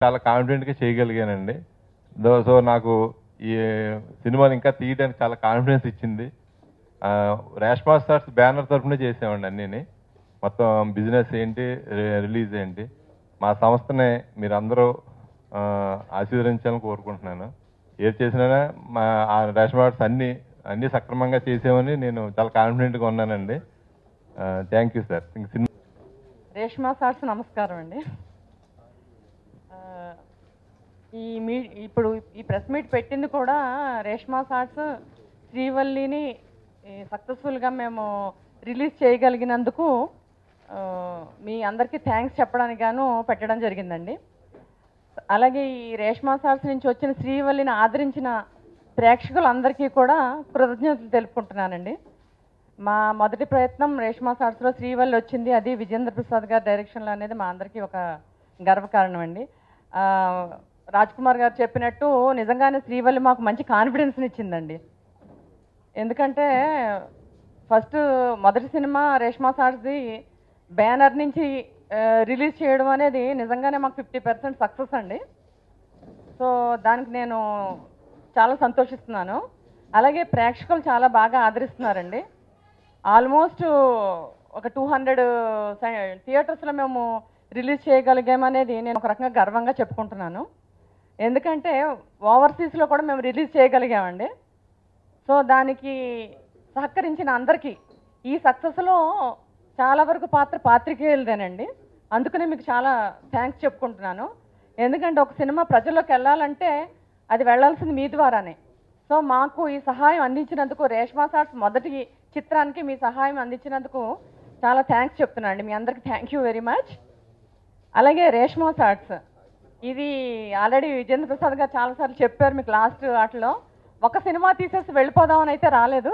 చాలా కాన్ఫిడెంట్గా చేయగలిగానండి దో- సో నాకు ఈ సినిమాని ఇంకా తీయడానికి చాలా కాన్ఫిడెన్స్ ఇచ్చింది ఆ, రేష్మా స్టార్స్ బ్యానర్ తరఫున చేసామండి అన్నీని మొత్తం బిజినెస్ ఏంటి రి- రిలీజ్ ఏంటి మా సంస్థని మీరందరూ ఆ, ఆశీర్వదించాలని కోరుకుంటున్నాను ఏది చేసినా మా ఆ రేష్మా ఆర్ట్స్ అన్ని అన్ని సక్రమంగా చేసామని నేను చాలా కాన్ఫిడెంట్గా ఉన్నానండి థ్యాంక్ యూ సార్ ఇంక సినిమా రేష్మా సార్స్ నమస్కారం అండి ఆ, ఈ మీ ఇప్పుడు ఈ ప్రెస్ మీట్ పెట్టింది కూడా రేష్మా సార్స్ శ్రీవల్లిని సక్సెస్ఫుల్గా మేము రిలీజ్ చేయగలిగినందుకు ఆ, మీ అందరికీ థ్యాంక్స్ చెప్పడానికి గాను పెట్టడం జరిగిందండి అలాగే ఈ రేష్మా సార్స్ నుంచి వచ్చిన శ్రీవల్లిని ఆదరించిన ప్రేక్షకులందరికీ కూడా కృతజ్ఞతలు తెలుపుకుంటున్నానండి మా మొదటి ప్రయత్నం రేష్మా సార్స్లో శ్రీవల్లి వచ్చింది అది విజేంద్ర ప్రసాద్ గారి డైరెక్షన్లో అనేది మా అందరికీ ఒక గర్వకారణం అండి ఆ, రాజ్ కుమార్ గారు చెప్పినట్టు నిజంగానే శ్రీవల్లి మాకు మంచి కాన్ఫిడెన్స్ని ఇచ్చిందండి ఎందుకంటే ఫస్ట్ మొదటి సినిమా రేష్మా సార్స్ది బ్యానర్ నుంచి రిలీజ్ చేయడం అనేది నిజంగానే మాకు ఫిఫ్టీ పర్సెంట్ సక్సెస్ అండి సో దానికి నేను చాలా సంతోషిస్తున్నాను అలాగే ప్రేక్షకులు చాలా బాగా ఆదరిస్తున్నారండి ఆల్మోస్ట్ ఒక టూ హండ్రెడ్ థియేటర్స్లో మేము రిలీజ్ చేయగలిగామనేది నేను ఒక రకంగా గర్వంగా చెప్పుకుంటున్నాను ఎందుకంటే ఓవర్సీస్లో కూడా మేము రిలీజ్ చేయగలిగామండి సో దానికి సహకరించిన అందరికీ ఈ సక్సెస్లో చాలా వరకు పాత్ర పాత్రికేయులదేనండి అందుకనే మీకు చాలా థ్యాంక్స్ చెప్పుకుంటున్నాను ఎందుకంటే ఒక సినిమా ప్రజల్లోకి వెళ్ళాలంటే అది వెళ్ళాల్సింది మీ ద్వారానే సో మాకు ఈ సహాయం అందించినందుకు రేష్మా సార్స్ మొదటి చిత్రానికి మీ సహాయం అందించినందుకు చాలా థ్యాంక్స్ చెప్తున్నాను అండి మీ అందరికీ థ్యాంక్ యూ వెరీ మచ్ అలాగే రేష్మా సార్ట్స్ ఇది ఆల్రెడీ విజేంద్ర ప్రసాద్ గారు చాలాసార్లు చెప్పారు మీకు లాస్ట్ వాటిలో ఒక సినిమా తీసేసి వెళ్ళిపోదామని అయితే రాలేదు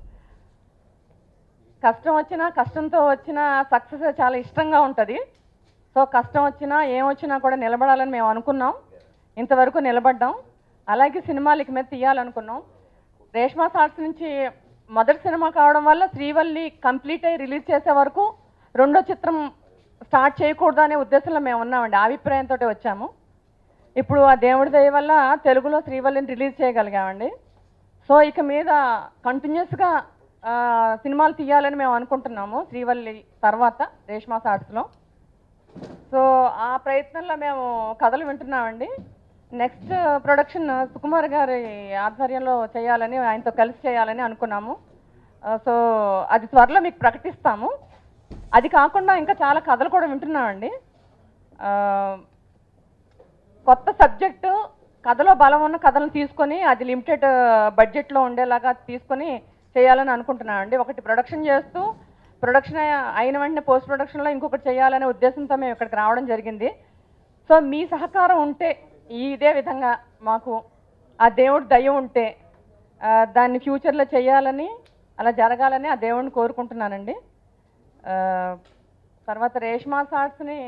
కష్టం వచ్చినా కష్టంతో వచ్చిన సక్సెస్ చాలా ఇష్టంగా ఉంటుంది సో కష్టం వచ్చినా ఏం వచ్చినా కూడా నిలబడాలని మేము అనుకున్నాం ఇంతవరకు నిలబడ్డాం అలాగే సినిమాలు ఇక మీద తీయాలనుకున్నాం రేష్మా సార్ట్స్ నుంచి మొదటి సినిమా కావడం వల్ల శ్రీవల్లి కంప్లీట్ అయ్యి రిలీజ్ చేసే వరకు రెండో చిత్రం స్టార్ట్ చేయకూడదు అనే ఉద్దేశంలో మేము ఉన్నామండి ఆ అభిప్రాయంతో వచ్చాము ఇప్పుడు ఆ దేవుడి దయ వల్ల తెలుగులో శ్రీవల్లిని రిలీజ్ చేయగలిగామండి సో ఇక మీద కంటిన్యూస్గా సినిమాలు తీయాలని మేము అనుకుంటున్నాము శ్రీవల్లి తర్వాత రేష్మా సార్ట్స్లో సో ఆ ప్రయత్నంలో మేము కథలు వింటున్నామండి నెక్స్ట్ ప్రొడక్షన్ సుకుమార్ గారి ఆధ్వర్యంలో చేయాలని ఆయనతో కలిసి చేయాలని అనుకున్నాము ఆ, సో అది త్వరలో మీకు ప్రకటిస్తాము అది కాకుండా ఇంకా చాలా కథలు కూడా వింటున్నామండి ఆ, కొత్త సబ్జెక్టు కథలో బలం ఉన్న కథలను తీసుకొని అది లిమిటెడ్ బడ్జెట్లో ఉండేలాగా తీసుకొని చేయాలని అనుకుంటున్నాను అండి ఒకటి ప్రొడక్షన్ చేస్తూ ప్రొడక్షన్ అయిన వెంటనే పోస్ట్ ప్రొడక్షన్లో ఇంకొకటి చేయాలనే ఉద్దేశంతో మేము ఇక్కడికి రావడం జరిగింది సో మీ సహకారం ఉంటే ఈ ఇదే విధంగా మాకు ఆ దేవుడి దయ ఉంటే ఆ, దాన్ని ఫ్యూచర్లో చేయాలని అలా జరగాలని ఆ దేవుడిని కోరుకుంటున్నానండి ఆ, తర్వాత రేష్మా సార్ట్స్ని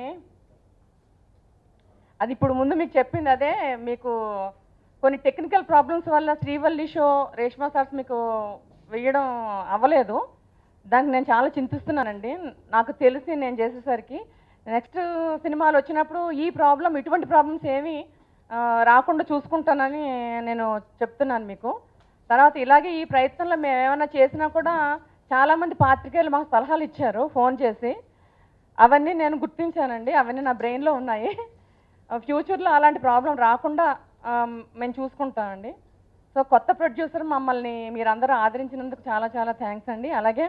అది ఇప్పుడు ముందు మీకు చెప్పింది అదే మీకు కొన్ని టెక్నికల్ ప్రాబ్లమ్స్ వల్ల శ్రీవల్లి షో రేష్మా సార్స్ మీకు వేయడం అవ్వలేదు దానికి నేను చాలా చింతిస్తున్నానండి నాకు తెలిసి నేను చేసేసరికి నెక్స్ట్ సినిమాలు వచ్చినప్పుడు ఈ ప్రాబ్లం ఇటువంటి ప్రాబ్లమ్స్ ఏమీ ఆ, రాకుండా చూసుకుంటానని నేను చెప్తున్నాను మీకు తర్వాత ఇలాగే ఈ ప్రయత్నంలో మేము ఏమైనా చేసినా కూడా చాలామంది పాత్రికేయులు మాకు సలహాలు ఇచ్చారు ఫోన్ చేసి అవన్నీ నేను గుర్తించానండి అవన్నీ నా బ్రెయిన్లో ఉన్నాయి ఫ్యూచర్లో అలాంటి ప్రాబ్లం రాకుండా ఆ, మేము చూసుకుంటామండి సో కొత్త ప్రొడ్యూసర్ మమ్మల్ని మీరందరూ ఆదరించినందుకు చాలా చాలా థ్యాంక్స్ అండి అలాగే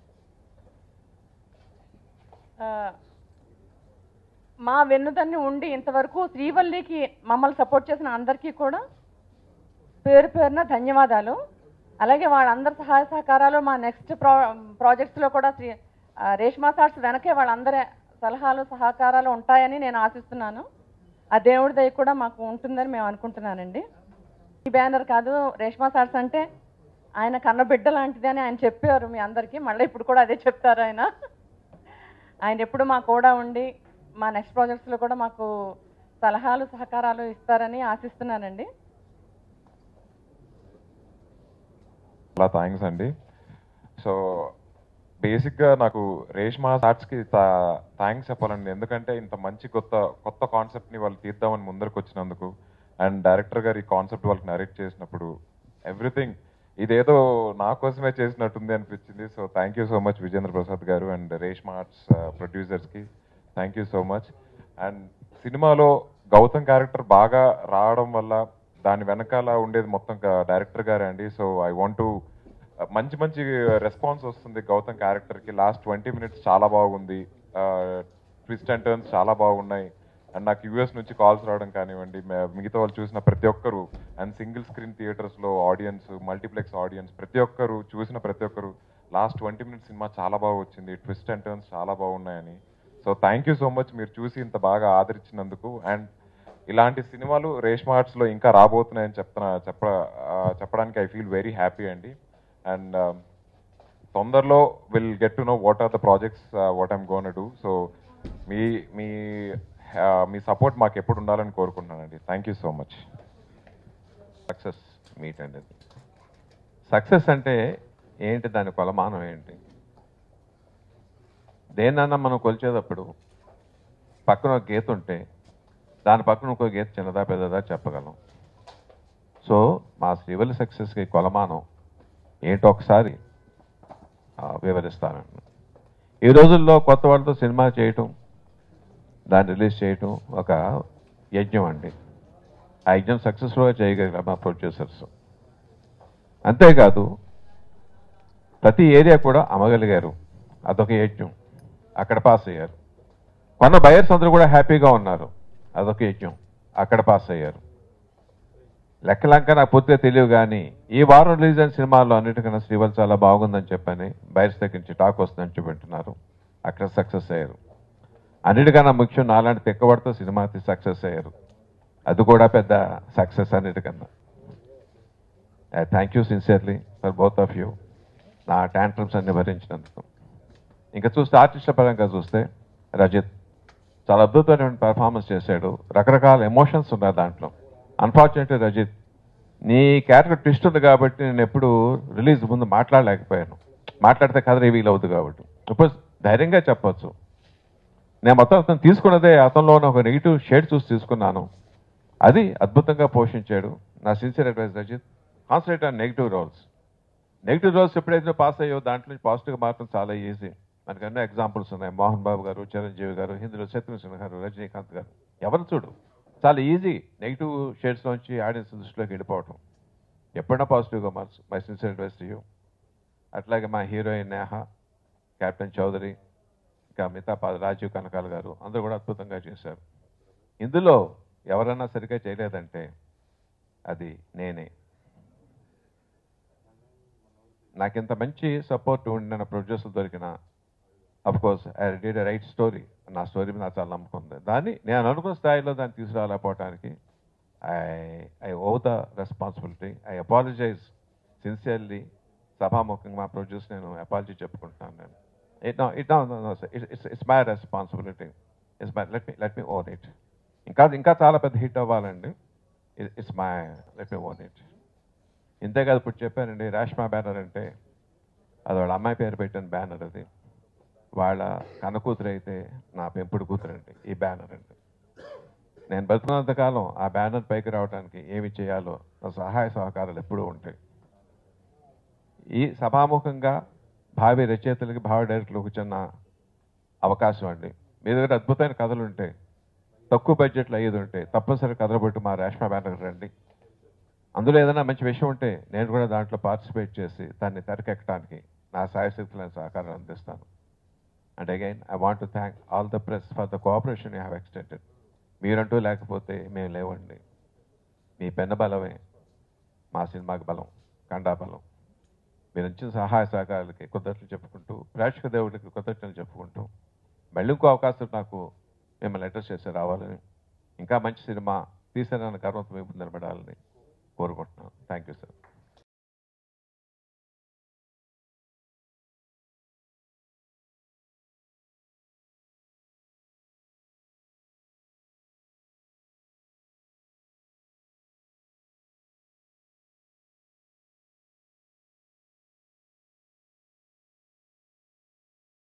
ఆ, మా వెన్నుదన్ని ఉండి ఇంతవరకు శ్రీవల్లికి మమ్మల్ని సపోర్ట్ చేసిన అందరికీ కూడా పేరు పేరున ధన్యవాదాలు అలాగే వాళ్ళందరి సహాయ సహకారాలు మా నెక్స్ట్ ప్రా ప్రాజెక్ట్స్లో కూడా శ్రీ ఆ, రేష్మా సార్ట్స్ వెనకే వాళ్ళందరి సలహాలు సహకారాలు ఉంటాయని నేను ఆశిస్తున్నాను ఆ దేవుడి దయ కూడా మాకు ఉంటుందని మేము అనుకుంటున్నానండి ఈ బ్యానర్ కాదు రేష్మా సార్ట్స్ అంటే ఆయన కన్నబిడ్డ లాంటిది అని ఆయన చెప్పారు మీ అందరికీ మళ్ళీ ఇప్పుడు కూడా అదే చెప్తారు ఆయన ఆయన ఎప్పుడు మా కూడా ఉండి మా నెక్స్ట్ ప్రాజెక్ట్స్లో కూడా మాకు సలహాలు సహకారాలు ఇస్తారని ఆశిస్తున్నానండి చాలా థ్యాంక్స్ అండి సో బేసిక్గా నాకు రేష్మా ఆర్ట్స్కి థ్యాంక్స్ చెప్పాలండి ఎందుకంటే ఇంత మంచి కొత్త కొత్త కాన్సెప్ట్ని వాళ్ళు తీద్దామని ముందరకు వచ్చినందుకు అండ్ డైరెక్టర్ గారు ఈ కాన్సెప్ట్ వాళ్ళకి నరేట్ చేసినప్పుడు ఎవ్రీథింగ్ ఇదేదో నా కోసమే చేసినట్టుంది అనిపించింది so thank you so much Vijendra Prasad garu and Reshma arts ప్రొడ్యూసర్స్కి thank you so much and సినిమాలో గౌతమ్ క్యారెక్టర్ బాగా రావడం వల్ల దాని వెనకాల ఉండేది మొత్తం డైరెక్టర్ గారే అండి సో ఐ వాంట్ టు మంచి మంచి రెస్పాన్స్ వస్తుంది గౌతమ్ క్యారెక్టర్కి లాస్ట్ ట్వంటీ మినిట్స్ చాలా బాగుంది ట్విస్ట్ అండ్ టర్న్స్ చాలా బాగున్నాయి అండ్ నాకు యూఎస్ నుంచి కాల్స్ రావడం కానివ్వండి మే- మిగతా వాళ్ళు చూసిన ప్రతి ఒక్కరు అండ్ సింగిల్ స్క్రీన్ థియేటర్స్లో ఆడియన్స్ మల్టీప్లెక్స్ ఆడియన్స్ ప్రతి ఒక్కరు చూసిన ప్రతి ఒక్కరు లాస్ట్ ట్వంటీ మినిట్స్ సినిమా చాలా బాగా వచ్చింది ట్విస్ట్ అండ్ టర్న్స్ చాలా బాగున్నాయని so thank you so much మీరు చూసి ఇంత బాగా ఆదరించినందుకు అండ్ ఇలాంటి సినిమాలు రేష్మా ఆర్ట్స్లో ఇంకా రాబోతున్నాయని చెప్తున్నా చెప్ప ఆ, చెప్పడానికి ఐ ఫీల్ వెరీ హ్యాపీ అండి అండ్ తొందరలో will get to know what are the projects what I'm gonna do so మీ మీ ఆ, మీ సపోర్ట్ మాకు ఎప్పుడు ఉండాలని కోరుకుంటున్నానండి thank you so much success meet అండి సక్సెస్ అంటే ఏంటి దాని కొలమానం ఏంటి దేన్నన్నా మనం కొలిచేటప్పుడు పక్కన ఒక గీత ఉంటే దాని పక్కన ఇంకో గీత చిన్నదా పెద్దదా చెప్పగలం సో మా శ్రీవల్లి సక్సెస్కి కొలమానం ఏంటో ఒకసారి ఆ, వివరిస్తానండి ఈ రోజుల్లో కొత్త వాళ్ళతో సినిమా చేయటం దాన్ని రిలీజ్ చేయటం ఒక యజ్ఞం అండి ఆ యజ్ఞం సక్సెస్ఫుల్గా చేయగలిగారు మా ప్రొడ్యూసర్స్ అంతేకాదు ప్రతి ఏరియా కూడా అమ్మగలిగారు అదొక యజ్ఞం అక్కడ పాస్ అయ్యారు కొన్న బయర్స్ అందరూ కూడా హ్యాపీగా ఉన్నారు అదొక యజ్ఞం అక్కడ పాస్ అయ్యారు లెక్కలంక నాకు పూర్తిగా తెలియదు కానీ ఈ వారం రిలీజ్ అయిన సినిమాల్లో అన్నిటికన్నా శ్రీవల్ చాలా బాగుందని చెప్పని బయర్స్ దగ్గర నుంచి టాక్ వస్తుందని చూపెట్టున్నారు అక్కడ సక్సెస్ అయ్యారు అన్నిటికన్నా ముఖ్యం నాలాంటి తెక్కబడితో సినిమా సక్సెస్ అయ్యారు అది కూడా పెద్ద సక్సెస్ అన్నిటికన్నా thank you sincerely for both of you నా ట్యాంట్రమ్స్ అన్ని భరించినందుకు ఇంకా చూస్తే ఆర్టిస్టుల పరంగా చూస్తే రజిత్ చాలా అద్భుతమైన పెర్ఫార్మెన్స్ చేశాడు రకరకాల ఎమోషన్స్ ఉన్నాయి దాంట్లో అన్ఫార్చునేట్లీ రజిత్ నీ క్యారెక్టర్ ట్విస్ట్ ఉంది కాబట్టి నేను ఎప్పుడు రిలీజ్ ముందు మాట్లాడలేకపోయాను మాట్లాడితే కథ రివీల్ అవుతుంది కాబట్టి ఇప్పుడు ధైర్యంగా చెప్పొచ్చు నేను మొత్తం అతను తీసుకున్నదే అతనిలో ఉన్న ఒక నెగిటివ్ షేడ్ చూసి తీసుకున్నాను అది అద్భుతంగా పోషించాడు నా sincere advice Rajith concentrate on negative roles negative roles ఎప్పుడైతే పాస్ అయ్యో దాంట్లో నుంచి పాజిటివ్గా మారడం చాలా ఈజీ మనకి ఎన్నో ఎగ్జాంపుల్స్ ఉన్నాయి మోహన్ బాబు గారు చిరంజీవి గారు హిందీలో శత్రుఘ్న గారు రజనీకాంత్ గారు ఎవరు చూడు చాలా ఈజీ నెగిటివ్ షేడ్స్ నుంచి ఆడియన్స్ దృష్టిలోకి వెళ్ళిపోవటం ఎప్పుడైనా పాజిటివ్గా మార్చు my sincere advice to you అట్లాగే మా హీరోయిన్ నేహ కెప్టెన్ చౌదరి ఇంకా మిగతా పా- రాజీవ్ కనకాల గారు అందరూ కూడా అద్భుతంగా చేశారు ఇందులో ఎవరైనా సరిగ్గా చేయలేదంటే అది నేనే నాకింత మంచి సపోర్ట్ ఉండిన ప్రొడ్యూసర్ దొరికిన of course I did a right story నా స్టోరీ మీద నాకు చాలా నమ్మకం ఉంది దాన్ని నేను అనుకున్న స్థాయిలో దాన్ని తీసుకురాలేకపోవటానికి I I owe the responsibility I apologise sincerely సభాముఖంగా మా ప్రొడ్యూస్ నేను అపాలజీ చెప్పుకుంటున్నాను నేను it it it's it's my responsibility it's my let me let me own it ఇంకా ఇంకా చాలా పెద్ద హిట్ అవ్వాలండి it's my let me own it ఇంతే కాదు ఇప్పుడు చెప్పానండి రేష్మా బ్యానర్ అంటే అది వాళ్ళ అమ్మాయి పేరు పెట్టిన బ్యానర్ అది వాళ్ళ కన్న కూతురు అయితే నా పెంపుడు కూతురు అండి ఈ బ్యానర్ అండి నేను బతుకున్నంత కాలం ఆ బ్యానర్ పైకి రావడానికి ఏమి చేయాలో నా సహాయ సహకారాలు ఎప్పుడూ ఉంటాయి ఈ సభాముఖంగా భావి రచయితలకి భావి డైరెక్టర్లకు చిన్న అవకాశం అండి మీ దగ్గర అద్భుతమైన కథలు ఉంటాయి తక్కువ బడ్జెట్లో అయ్యేది ఉంటాయి తప్పనిసరి కథలు పెట్టి మా రేష్మా బ్యానర్ రండి అందులో ఏదైనా మంచి విషయం ఉంటే నేను కూడా దాంట్లో పార్టిసిపేట్ చేసి దాన్ని తెరకెక్కడానికి నా సాయశక్తులను సహకారం అందిస్తాను and again I want to thank all the press for the cooperation you have extended మీరంటూ లేకపోతే మేము లేవండి మీ పెన్న బలమే మా సినిమాకి బలం కండా బలం మీరు ఇచ్చిన సహాయ సహకారాలకి కృతజ్ఞతలు చెప్పుకుంటూ ప్రేక్షక దేవుడికి కృతజ్ఞతలు చెప్పుకుంటూ మళ్ళీ ఇంకో అవకాశం నాకు మిమ్మల్ని లెటర్ చేసి రావాలని ఇంకా మంచి సినిమా తీసానన్న గర్వంతో మీ ముందు నిలబడాలని కోరుకుంటున్నాను థ్యాంక్ యూ సార్